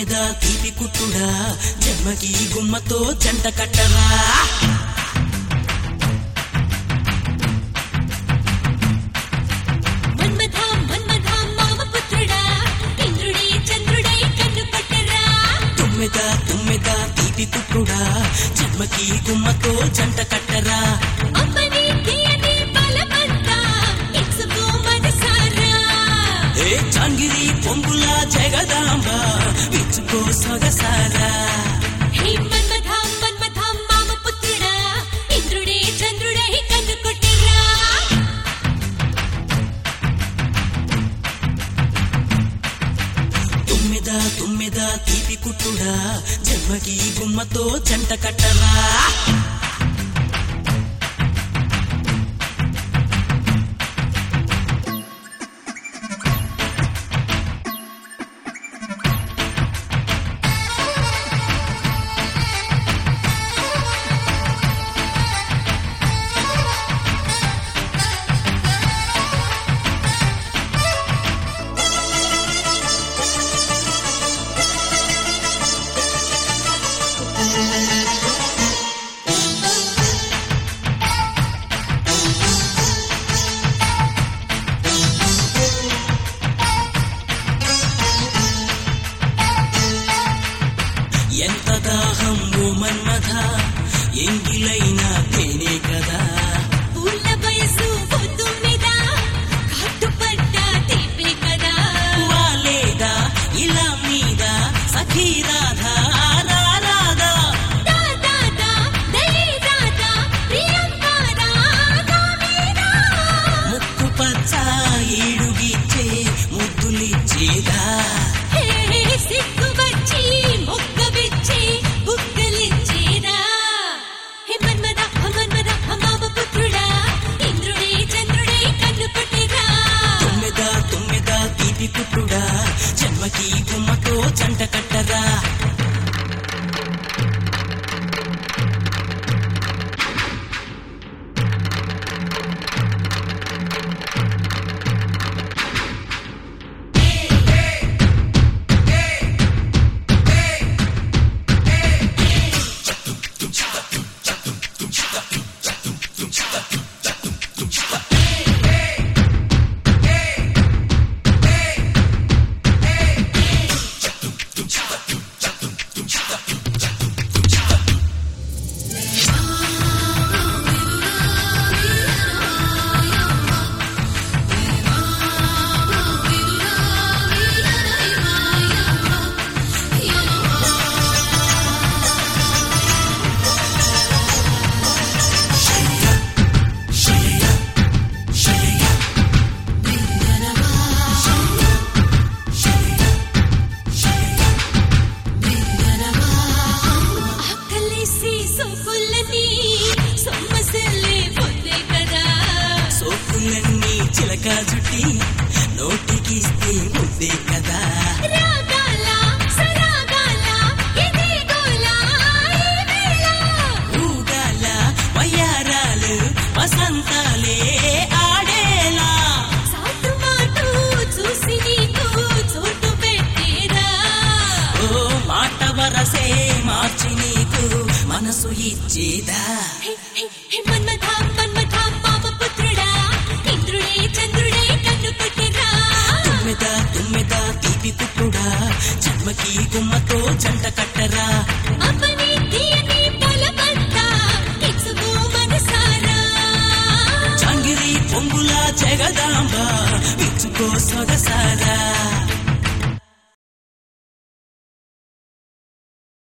తుమ్మెద తీపి కుట్టుడా జన్మకి గుమ్మతో జంట కట్టరా మన్మథ మన్మథ మామ పుత్రుడా ఇంద్రుడే చంద్రుడై కన్ను పట్టరా తుమ్మెద తుమ్మెద తీపి కుట్టుడా జన్మకి గుమ్మతో జంట కట్టరా అమ్మని తీయని బలమంతా ఎక్సుకో మనసారా ఏ చాంగిరి పొంగుల జగదాంబ విచ్చుకో సొగసారా హే మన్మథ మన్మథ మామ పుత్రుడా ఇంద్రుడే చంద్రుడై కన్ను కొట్టరా తుమ్మెద తుమ్మెద తీపి కుట్టుడా జన్మకి గుమ్మతో జంట కట్టరా ఎంత దాహం ఓ మన్మథ ఎంగిలైనా తేనే కదా పూల వయసు పొద్దు మీద కట్టుపడ్డ తీపే కదా వాలేదా ఇలా మీద సఖీ రాధా రా రాధా దా దా దా దయే దాదా ప్రియంకారా కామేరా ముక్కు పచ్చ ఈడుగిచ్చే ముద్దులిచ్చేదా హే సిగ్గు వచ్చి మొక్క విచ్చి బుక్కలిచ్చేరా హే మన్మద మన్మద మామ పుత్రుడా ఇంద్రుడే చంద్రుడే కన్ను పట్టేరా తుమ్మెద తుమ్మెద తీపి కుట్టుడా జన్మకి గుమ్మతో జంట కట్టరా ఆకలేసి సోకులని సొమ్మసిల్లే పొద్దే కదా సోకులన్నీ చిలక జుట్టి నోటికిస్తే ముద్దే కదా రాగాల సరాగాల ఇదే గోలా ఈ వేళ ఊగాల వయ్యారాలు వసంతాలే ఆడేలా సాటు మాటు చూసి నీకు చోటు పెట్టేరా ఓ మాట వరసే మార్చి నీకు మనసు ఇచ్చేదా హే, హే, హే, మన్మథ మన్మథ మామ పుత్రుడా ఇంద్రుడే చంద్రుడే కన్ను పట్టేరా తుమ్మెద తుమ్మెద తీపి కుట్టుడా జన్మకి గుమ్మతో జంట కట్ట